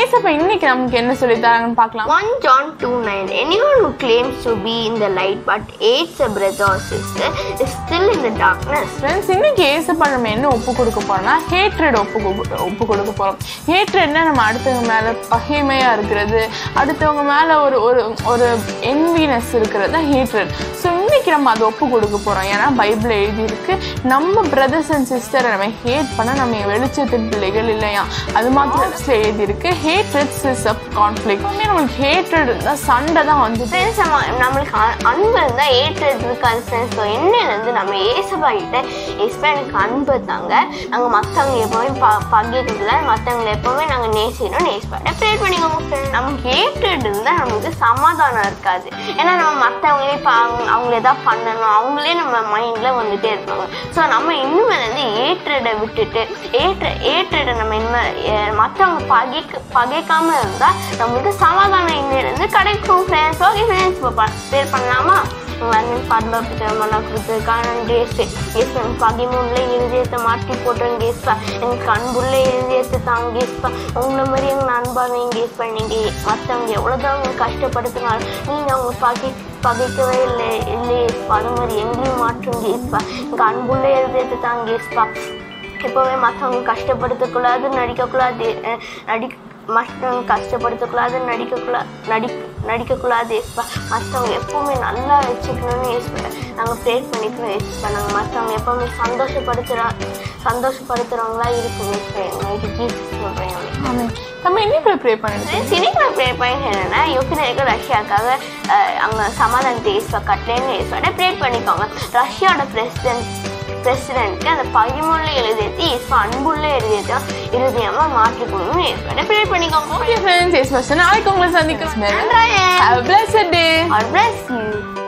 ஏசப்பா இன்னைக்கு நமக்கு என்ன சொல்லி தராங்கன்னு பார்க்கலாம் 1 John 2 9 Anyone who claims to be in the light but hates a brother or sister is still in the darkness. Friends இன்னைக்கு ஏசப்பா நம்ம என்ன ஒப்பு கொடுக்க போறோம்னா ஹேட்ரட் ஒப்பு கொடு- ஒப்பு கொடுக்க போறோம் ஹேட்ரட்னா நம்ம அடுத்தவங்க மேல பகைமையா இருக்கிறது அடுத்தவங்க மேல ஒரு ஒரு ஒரு என்வினஸ் இருக்கிறது தான் ஹேட்ரட் ஸோ இன்னைக்கு நம்ம அதை ஒப்பு கொடுக்க போறோம் ஏன்னா பைபிள் எழுதியிருக்கு நம்ம பிரதர்ஸ் அண்ட் சிஸ்டரை நம்ம ஹேட் பண்ண நம்ம வெளிச்சத்தின் பிள்ளைகள் இல்லையா அது மாத்திரம் எழுதியிருக்கு ஹேட்ரட்ஸ் இஸ் அ கான்ஃப்ளிக் நம்மளுக்கு ஹேட்ரட் இருந்தால் சண்டை தான் வந்து ஃப்ரெண்ட்ஸ் நம்ம நம்மளுக்கு அ- அன்பு இருந்தால் ஏற்றது இருக்காது ஃப்ரெண்ட்ஸ் ஸோ என்னலேருந்து நம்ம ஏசப்பா கிட்ட ஏசப்பா எனக்கு அன்பு தாங்க நாங்கள் மற்றவங்க எப்போவுமே ப பகிர்றதுல மற்றவங்களை எப்போவுமே நாங்கள் நேசிக்கணும் நேசிப்பாட்ட ப்ரே பண்ணிக்கோங்க ஃப்ரெண்ட் நமக்கு ஏற்றது இருந்தால் நமக்கு சமாதானம் இருக்காது ஏன்னா நம்ம மற்றவங்களே இப்போ அவங்க அவங்கள எதாவது பண்ணணும் அவங்களே நம்ம மைண்டில் வந்துட்டே இருப்பாங்க ஸோ நம்ம இனிமேலேருந்து ஏற்றடை விட்டுட்டு ஏற்ற ஏற்றடை நம்ம இனிமேல் மற்றவங்க பகைக்க பகைக்காம இருந்தால் நம்மளுக்கு சமாதானம் இங்கிருந்து கிடைக்கும் ஃப்ரெண்ட்ஸ் ஓகே ஃப்ரெண்ட்ஸ் இப்போ ப்ரேர் பண்ணலாமா வந்து பரலோகமான கொடுத்ததுக்கான நன்றி ஏசு ஏசு என் பகிமுள்ள இருதயத்தை மாற்றி போட்டோம் கேஸ்பா எனக்கு அன்புள்ள இருதயத்தை தாங்க கேஸ்பா உங்களை மாதிரி எங்களை அன்பாக நீங்க கேஸ்பா நீங்க மற்றவங்க எவ்வளோதான் அவங்க கஷ்டப்படுத்தினாலும் நீங்க அவங்க பகை பகைக்கவே இல்லை இல்லையே அது மாதிரி எங்களையும் மாற்றும் கேஸ்பா எங்கள் அன்புள்ள இருதயத்தை தாங்க கேஸ்பா எப்போவுமே மற்றவங்க கஷ்டப்படுத்தக்கூடாது நடிக்கக்கூடாது அஹ் நடி மற்றவங்க கஷ்டப்படுத்தக்கூடாது நடிக்கக்கூடாது நடி நடிக்கக்கூடாது ஏசுப்பா மற்றவங்க எப்போவுமே நல்லா வச்சுக்கணும்னு ஏசுப்பா நாங்கள் ப்ரேர் பண்ணிக்கணும் ஏசுப்பா நாங்கள் மற்றவங்க எப்போவுமே சந்தோஷப்படுத்துகிறா சந்தோஷப்படுத்துகிறவங்களா இருக்கும் ஏசுப்பா நைட்டு ஜீசஸ் சொல்கிறேன் ஆமென். நம்ம இன்னைக்கு ப்ரே பண்ணிட்டு சினிமா ப்ரே பண்ணி என்னன்னா யுக்ரைனுக்கு ரஷ்யாவுக்காக அஹ், அங்கே சமாதானத்தை ஏசுவா கட்டளைன்னு ஏசுவாட ப்ரே பண்ணிக்கோங்க ரஷ்யாவோட பிரசிடென்ட் பிரசிடென்ட்க்கு அந்த பதிமூணுல எழுதியத்தை ஏசுவா அன்புள்ள எழுதியத்தை இறுதியமாக மாற்றிக்கணும்னு ஏசுவாட ப்ரே பண்ணிக்கோங்க ஓகே ஃப்ரெண்ட்ஸ் எஸ் பர்சன் நாளைக்கு உங்களை சந்திக்கிறோம் நன்றாயே. Have a blessed day. God bless you.